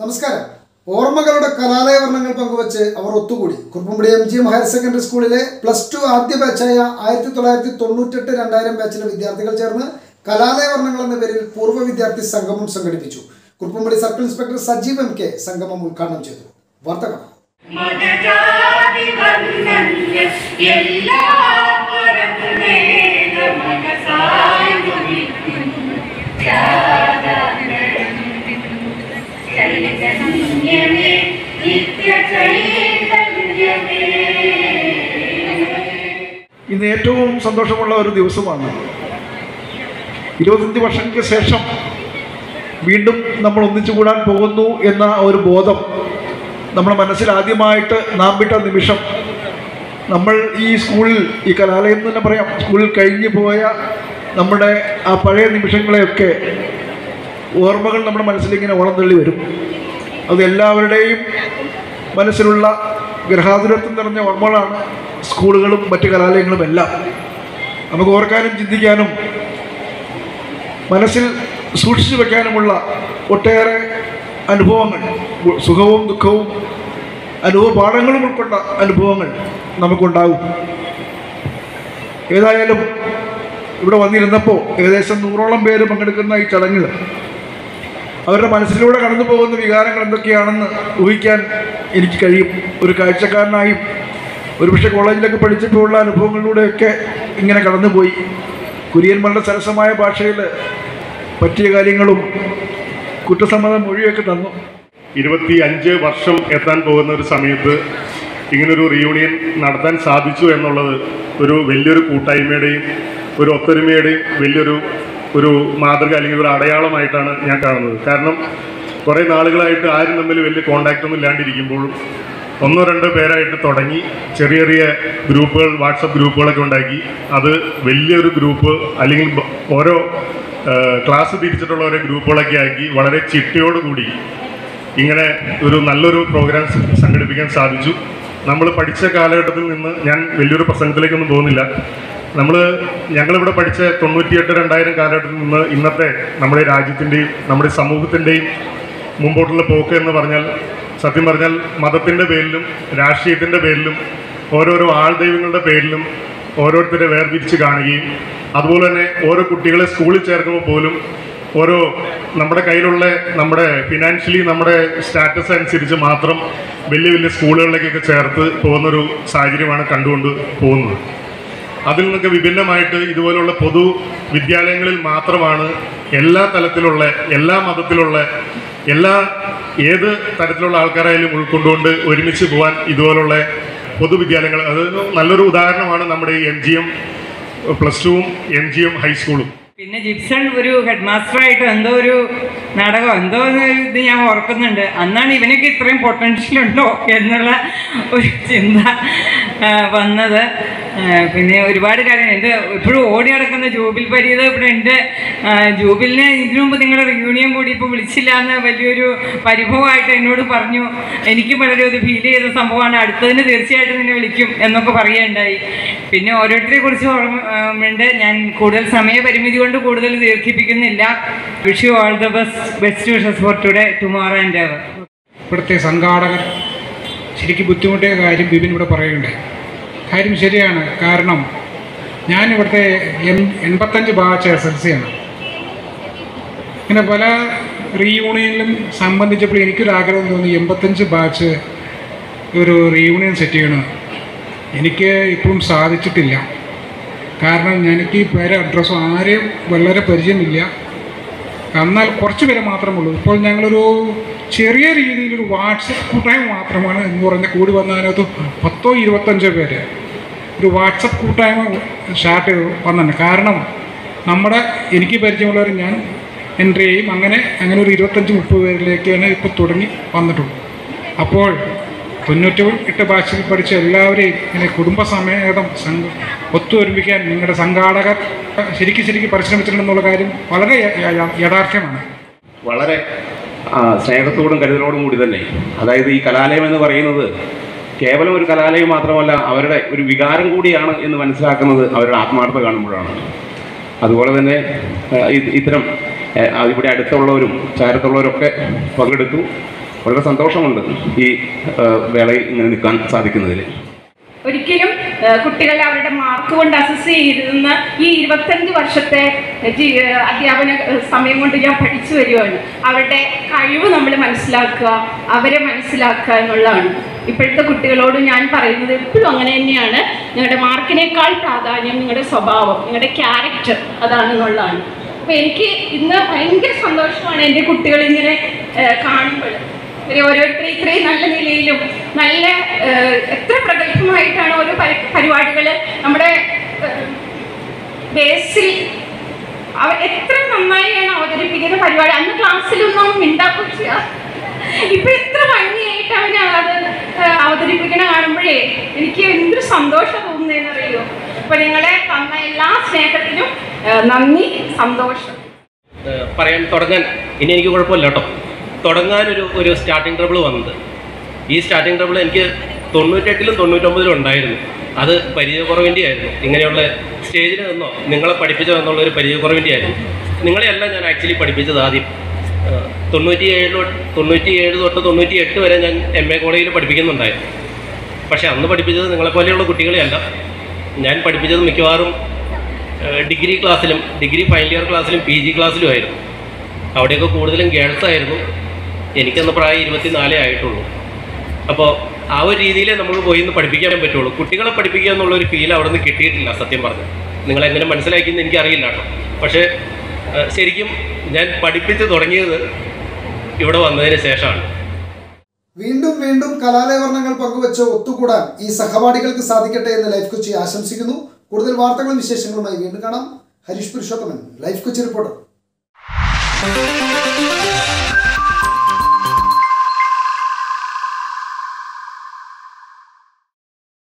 നമസ്കാരം ഓർമ്മകളുടെ കലാലയ വർണ്ണങ്ങൾ പങ്കുവച്ച് അവർ ഒത്തുകൂടി Kuruppampady M G M higher secondary സ്കൂളിലെ പ്ലസ് ടു ആദ്യ ബാച്ചായ ആയിരത്തി തൊള്ളായിരത്തി തൊണ്ണൂറ്റെട്ട് രണ്ടായിരം ബാച്ചിലെ വിദ്യാർത്ഥികൾ ചേർന്ന് കലാലയ വർണ്ണങ്ങൾ എന്ന പേരിൽ പൂർവ്വ വിദ്യാർത്ഥി സംഗമം സംഘടിപ്പിച്ചു Kuruppampady circle inspector Sajeev M K സംഗമം ഉദ്ഘാടനം ചെയ്തു വാർത്ത കാണാം മതജാതി വർണ്ണങ്ങൾ എല്ലാം മറന്നേക മനസായി തുടിക്കുന്നു. ത്യാഗാനന്ദം. ചൈതന്യമേ, നിത്യചൈതന്യമേ. ഇന്ന് ഏറ്റവും സന്തോഷമുള്ള ഒരു ദിവസമാണ് ഇരുപത്തഞ്ച് വർഷങ്ങൾക്ക് ശേഷം വീണ്ടും നമ്മൾ ഒന്നിച്ചു കൂടാൻ പോകുന്നു എന്ന ഒരു ബോധം നമ്മുടെ മനസ്സിൽ ആദ്യമായിട്ട് നാം വിട്ട നിമിഷം നമ്മൾ ഈ സ്കൂളിൽ ഈ കലാലയം എന്ന് തന്നെ പറയാം സ്കൂളിൽ കഴിഞ്ഞു പോയ നമ്മുടെ ആ പഴയ നിമിഷങ്ങളെയൊക്കെ ഓർമ്മകൾ നമ്മുടെ മനസ്സിലിങ്ങനെ ഓളം തള്ളി വരും അത് എല്ലാവരുടെയും മനസ്സിലുള്ള ഗ്രഹാതുരത്വം നിറഞ്ഞ ഓർമ്മകളാണ് സ്കൂളുകളും മറ്റ് കലാലയങ്ങളും എല്ലാം നമുക്ക് ഓർക്കാനും ചിന്തിക്കാനും മനസ്സിൽ സൂക്ഷിച്ചു വെക്കാനുമുള്ള ഒട്ടേറെ അനുഭവങ്ങൾ ഉ- സുഖവും ദുഃഖവും അനുഭവ പാഠങ്ങളും ഉൾക്കൊണ്ട അനുഭവങ്ങൾ നമുക്കുണ്ടാകും ഏതായാലും ഇവിടെ വന്നിരുന്നപ്പോൾ ഏകദേശം നൂറോളം പേര് പങ്കെടുക്കുന്ന ഈ ചടങ്ങിൽ അവരുടെ മനസ്സിലൂടെ കടന്നു പോകുന്ന വികാരങ്ങൾ എന്തൊക്കെയാണെന്ന് ഊഹിക്കാൻ എനിക്ക് കഴിയും ഒരു കാഴ്ചക്കാരനായും ഒരുപക്ഷെ കോളേജിലൊക്കെ പഠിച്ചപ്പോഴുള്ള അനുഭവങ്ങളിലൂടെയൊക്കെ ഇങ്ങനെ കടന്നുപോയി കുര്യന്മാരുടെ സരസമായ ഭാഷയിൽ പറ്റിയ കാര്യങ്ങളും കുറ്റസമ്മത മൊഴിയൊക്കെ തന്നു ഇരുപത്തി അഞ്ച് വർഷം എത്താൻ പോകുന്ന ഒരു സമയത്ത് ഇങ്ങനൊരു റിയൂണിയൻ നടത്താൻ സാധിച്ചു എന്നുള്ളത് ഒരു വലിയൊരു കൂട്ടായ്മയുടെയും ഒരു ഒത്തൊരുമയുടെയും വലിയൊരു ഒരു മാതൃക അല്ലെങ്കിൽ ഒരു അടയാളമായിട്ടാണ് ഞാൻ കാണുന്നത് കാരണം കുറേ നാളുകളായിട്ട് ആരും തമ്മിൽ വലിയ കോണ്ടാക്റ്റ് ഒന്നും ഇല്ലാണ്ടിരിക്കുമ്പോഴും ഒന്നോ രണ്ടോ പേരായിട്ട് തുടങ്ങി ചെറിയ ചെറിയ ഗ്രൂപ്പുകൾ വാട്സപ്പ് ഗ്രൂപ്പുകളൊക്കെ ഉണ്ടാക്കി അത് വലിയൊരു ഗ്രൂപ്പ് അല്ലെങ്കിൽ ബ- ഓരോ ആ, ക്ലാസ് തിരിച്ചിട്ടുള്ള ഓരോ ഗ്രൂപ്പുകളൊക്കെ ആക്കി വളരെ ചിട്ടയോടുകൂടി ഇങ്ങനെ ഒരു നല്ലൊരു പ്രോഗ്രാം സ- സംഘടിപ്പിക്കാൻ സാധിച്ചു നമ്മൾ പഠിച്ച കാലഘട്ടത്തിൽ നിന്ന് ഞാൻ വലിയൊരു പ്രസംഗത്തിലേക്കൊന്നും പോകുന്നില്ല നമ്മൾ ഞങ്ങളിവിടെ പഠിച്ച തൊണ്ണൂറ്റിയെട്ട് രണ്ടായിരം കാലഘട്ടത്തിൽ നിന്ന് ഇന്നത്തെ നമ്മുടെ രാജ്യത്തിൻ്റെയും നമ്മുടെ സമൂഹത്തിൻ്റെയും മുമ്പോട്ടുള്ള പോക്ക് എന്ന് പറഞ്ഞാൽ സത്യം പറഞ്ഞാൽ മതത്തിൻ്റെ പേരിലും രാഷ്ട്രീയത്തിൻ്റെ പേരിലും ഓരോരോ ആൾ ദൈവങ്ങളുടെ പേരിലും ഓരോരുത്തരെ വേർതിരിച്ച് കാണുകയും അതുപോലെ തന്നെ ഓരോ കുട്ടികളെ സ്കൂളിൽ ചേർക്കുമ്പോൾ പോലും ഓരോ നമ്മുടെ കയ്യിലുള്ള നമ്മുടെ ഫിനാൻഷ്യലി നമ്മുടെ സ്റ്റാറ്റസ് അനുസരിച്ച് മാത്രം വലിയ വലിയ സ്കൂളുകളിലേക്കൊക്കെ ചേർത്ത് പോകുന്നൊരു സാഹചര്യമാണ് കണ്ടുകൊണ്ട് പോകുന്നത് അതിൽ നിന്നൊക്കെ വിഭിന്നമായിട്ട് ഇതുപോലുള്ള പൊതു വിദ്യാലയങ്ങളിൽ മാത്രമാണ് എല്ലാ തലത്തിലുള്ള എല്ലാ മതത്തിലുള്ള എല്ലാ ഏത് തരത്തിലുള്ള ആൾക്കാരായാലും ഉൾക്കൊണ്ടുകൊണ്ട് ഒരുമിച്ച് പോകാൻ ഇതുപോലുള്ള പൊതുവിദ്യാലയങ്ങൾ അത് നല്ലൊരു ഉദാഹരണമാണ് നമ്മുടെ ഈ എം ജി എം പ്ലസ് ടുവും എം ജി എം ഹൈസ്കൂളും പിന്നെ ജിപ്സൺ ഒരു ഹെഡ് മാസ്റ്ററായിട്ട് എന്തോ ഒരു നാടകം എന്തോ ഒരു ഇത് ഞാൻ ഓർക്കുന്നുണ്ട് അന്നാണ് ഇവനൊക്കെ ഇത്രയും പൊട്ടൻഷ്യൽ ഉണ്ടോ എന്നുള്ള ഒരു ചിന്ത ആ, വന്നത് ആ, പിന്നെ ഒരുപാട് കാര്യങ്ങൾ എൻ്റെ ഇപ്പോഴും ഓടി നടക്കുന്ന ജൂബിൽ പരീത ഇവിടെ ഉണ്ട് ആ, ജൂബിലിനെ ഇതിനു മുമ്പ് നിങ്ങളുടെ റിയൂണിയൻ കൂടി ഇപ്പോൾ വിളിച്ചില്ല എന്ന് വലിയൊരു പരിഭവമായിട്ട് എന്നോട് പറഞ്ഞു എനിക്കും വളരെ ഒരു ഫീൽ ചെയ്ത സംഭവമാണ് അടുത്തതിന് തീർച്ചയായിട്ടും നിന്നെ വിളിക്കും എന്നൊക്കെ പറയുകയുണ്ടായി പിന്നെ ഓരോരുത്തരെ കുറിച്ച് ഓർമ്മയുണ്ട് ഞാൻ കൂടുതൽ സമയപരിമിതി കൊണ്ട് കൂടുതൽ ദീർഘിപ്പിക്കുന്നില്ല wish you all the best best wishes for today tomorrow and ever ഇവിടുത്തെ സംഘാടകർ ശരിക്കും ബുദ്ധിമുട്ടിയ കാര്യം ബിബിൻ ഇവിടെ പറയുകയുണ്ടായി കാര്യം ശരിയാണ് കാരണം ഞാൻ ഇവിടുത്തെ എം എൺപത്തഞ്ച് ബാച്ച് എസ് എൽ സി ആണ് ഇങ്ങനെ പല റീയൂണിയനിലും സംബന്ധിച്ചപ്പോൾ എനിക്കൊരു ആഗ്രഹം തോന്നി എൺപത്തഞ്ച് ബാച്ച് ഒരു റീയൂണിയൻ സെറ്റ് ചെയ്യണം എനിക്ക് ഇപ്പോഴും സാധിച്ചിട്ടില്ല കാരണം എനിക്ക് ഈ പേരെ അഡ്രസ്സും ആരെയും വളരെ പരിചയമില്ല എന്നാൽ കുറച്ച് പേര് മാത്രമേ ഉള്ളൂ ഇപ്പോൾ ഞങ്ങളൊരു ചെറിയ രീതിയിലൊരു വാട്സപ്പ് കൂട്ടായ്മ മാത്രമാണ് എന്ന് പറഞ്ഞ് കൂടി വന്നതിനകത്ത് പത്തോ ഇരുപത്തഞ്ചോ പേര് ഒരു വാട്സപ്പ് കൂട്ടായ്മ സ്റ്റാർട്ട് ചെയ്ത് വന്നിട്ടുണ്ട് കാരണം നമ്മുടെ എനിക്ക് പരിചയമുള്ളവർ ഞാൻ എൻട്രി ചെയ്യും അങ്ങനെ അങ്ങനെ ഒരു ഇരുപത്തഞ്ച് മുപ്പത് പേരിലേക്കാണ് ഇപ്പോൾ തുടങ്ങി വന്നിട്ടുള്ളൂ അപ്പോൾ തൊണ്ണൂറ്റി എട്ട് ഭാഷയിൽ പഠിച്ച എല്ലാവരെയും ഇങ്ങനെ കുടുംബസമേതം സംഘ ഒത്തൊരുമിക്കാൻ നിങ്ങളുടെ സംഘാടകർ ശരിക്കും ശരിക്കും പരിശ്രമിച്ചിട്ടുണ്ടെന്നുള്ള കാര്യം വളരെ യ- യ- യഥാർത്ഥമാണ് വളരെ ആ, സ്നേഹത്തോടും കരുതലോടും കൂടി തന്നെ അതായത് ഈ കലാലയം എന്ന് പറയുന്നത് കേവലം ഒരു കലാലയം മാത്രമല്ല അവരുടെ ഒരു വികാരം കൂടിയാണ് എന്ന് മനസ്സിലാക്കുന്നത് അവരുടെ ആത്മാർത്ഥത കാണുമ്പോഴാണ് അതുപോലെ തന്നെ ആ, ഇ- ഇത്തരം ആ, ഇവിടെ അടുത്തുള്ളവരും ചാരത്തുള്ളവരൊക്കെ പങ്കെടുത്തു വളരെ സന്തോഷമുണ്ട് ഈ ആ, വേളയിൽ ഇങ്ങനെ നിൽക്കാൻ സാധിക്കുന്നതിൽ ഒരിക്കലും ഏഹ്, കുട്ടികളെ അവരുടെ മാർക്ക് കൊണ്ട് അസസ് ചെയ്തിരുന്ന ഈ ഇരുപത്തഞ്ച് വർഷത്തെ ജീ- ഏഹ്, അധ്യാപന ഏഹ്, സമയം കൊണ്ട് ഞാൻ പഠിച്ചു വരികയാണ് അവരുടെ കഴിവ് നമ്മൾ മനസ്സിലാക്കുക അവരെ മനസ്സിലാക്കുക എന്നുള്ളതാണ് ഇപ്പോഴത്തെ കുട്ടികളോട് ഞാൻ പറയുന്നത് എപ്പോഴും അങ്ങനെ തന്നെയാണ് നിങ്ങളുടെ മാർക്കിനേക്കാൾ പ്രാധാന്യം നിങ്ങളുടെ സ്വഭാവം നിങ്ങളുടെ ക്യാരക്ടർ അതാണെന്നുള്ളതാണ് അപ്പോൾ എനിക്ക് ഇന്ന് ഭയങ്കര സന്തോഷമാണ് എൻ്റെ കുട്ടികളിങ്ങനെ ഏഹ്, കാണുമ്പോൾ ഇവരെ ഓരോരുത്തരും ഇത്രയും നല്ല നിലയിലും നല്ല ഏഹ്, എത്ര പ്രഗത്ഭമായിട്ടാണ് ഓരോ പരിപാടികൾ നമ്മുടെ ഏഹ്, ബേസിൽ അവർ എത്ര നന്നായാണ് അവതരിപ്പിക്കുന്ന പരിപാടി അന്ന് ക്ലാസ്സിലൊന്നും മിണ്ടാപ്പിച്ച ഇപ്പൊ എത്ര ഭംഗിയായിട്ട് അവന് അത് ഏഹ്, അവതരിപ്പിക്കണ കാണുമ്പോഴേ എനിക്ക് എന്തൊരു സന്തോഷം തോന്നുന്നതെന്നറിയോ അപ്പൊ നിങ്ങളെ തന്ന എല്ലാ സ്നേഹത്തിനും ഏഹ്, നന്ദി സന്തോഷം ഏഹ് പറയാൻ തുടങ്ങാൻ ഇനി എനിക്ക് കുഴപ്പമില്ല കേട്ടോ തുടങ്ങാൻ ഒരു ഒരു സ്റ്റാർട്ടിങ് ട്രബിൾ വന്നത് ഈ സ്റ്റാർട്ടിങ് ട്രബിൾ എനിക്ക് തൊണ്ണൂറ്റെട്ടിലും തൊണ്ണൂറ്റൊമ്പതിലും ഉണ്ടായിരുന്നു അത് പരിചയക്കുറവിൻ്റെ ആയിരുന്നു ഇങ്ങനെയുള്ള സ്റ്റേജിൽ നിന്നോ നിങ്ങളെ പഠിപ്പിച്ചോ എന്നുള്ള ഒരു പരിചയക്കുറവിൻ്റെ ആയിരുന്നു നിങ്ങളെയല്ല ഞാൻ ആക്ച്വലി പഠിപ്പിച്ചത് ആദ്യം ഏഹ് തൊണ്ണൂറ്റി ഏഴ് തൊണ്ണൂറ്റി ഏഴ് തൊട്ട് തൊണ്ണൂറ്റി എട്ട് വരെ ഞാൻ എം എ കോളേജിൽ പഠിപ്പിക്കുന്നുണ്ടായിരുന്നു പക്ഷേ അന്ന് പഠിപ്പിച്ചത് നിങ്ങളെപ്പോലെയുള്ള കുട്ടികളെയല്ല ഞാൻ പഠിപ്പിച്ചത് മിക്കവാറും ഏഹ് ഡിഗ്രി ക്ലാസ്സിലും ഡിഗ്രി ഫൈനൽ ഇയർ ക്ലാസ്സിലും പി ജി ക്ലാസ്സിലും ആയിരുന്നു അവിടെയൊക്കെ കൂടുതലും ഗേൾസ് ആയിരുന്നു എനിക്കന്ന് പ്രായം ഇരുപത്തിനാലേ ആയിട്ടുള്ളൂ അപ്പോൾ ആ ഒരു രീതിയിലേ നമുക്ക് പോയി ഒന്ന് പഠിപ്പിക്കാൻ പറ്റുള്ളൂ കുട്ടികളെ പഠിപ്പിക്കുക എന്നുള്ള ഒരു ഫീൽ അവിടെ നിന്ന് കിട്ടിയിട്ടില്ല സത്യം പറഞ്ഞു നിങ്ങളെങ്ങനെ മനസ്സിലാക്കിയെന്ന് എനിക്കറിയില്ല കേട്ടോ പക്ഷേ ഏഹ് ശരിക്കും ഞാൻ പഠിപ്പിച്ച് തുടങ്ങിയത് ഇവിടെ വന്നതിന് ശേഷമാണ് വീണ്ടും വീണ്ടും കലാലയവർണ്ണങ്ങൾ പങ്കുവച്ച് ഒത്തുകൂടാൻ ഈ സഹപാഠികൾക്ക് സാധിക്കട്ടെ എന്ന് ലൈഫ് കൊച്ചി ആശംസിക്കുന്നു കൂടുതൽ വാർത്തകളും വിശേഷങ്ങളുമായി വീണ്ടും കാണാം ഹരീഷ് പുരുഷോത്തമൻ ലൈഫ് കൊച്ചി റിപ്പോർട്ടർ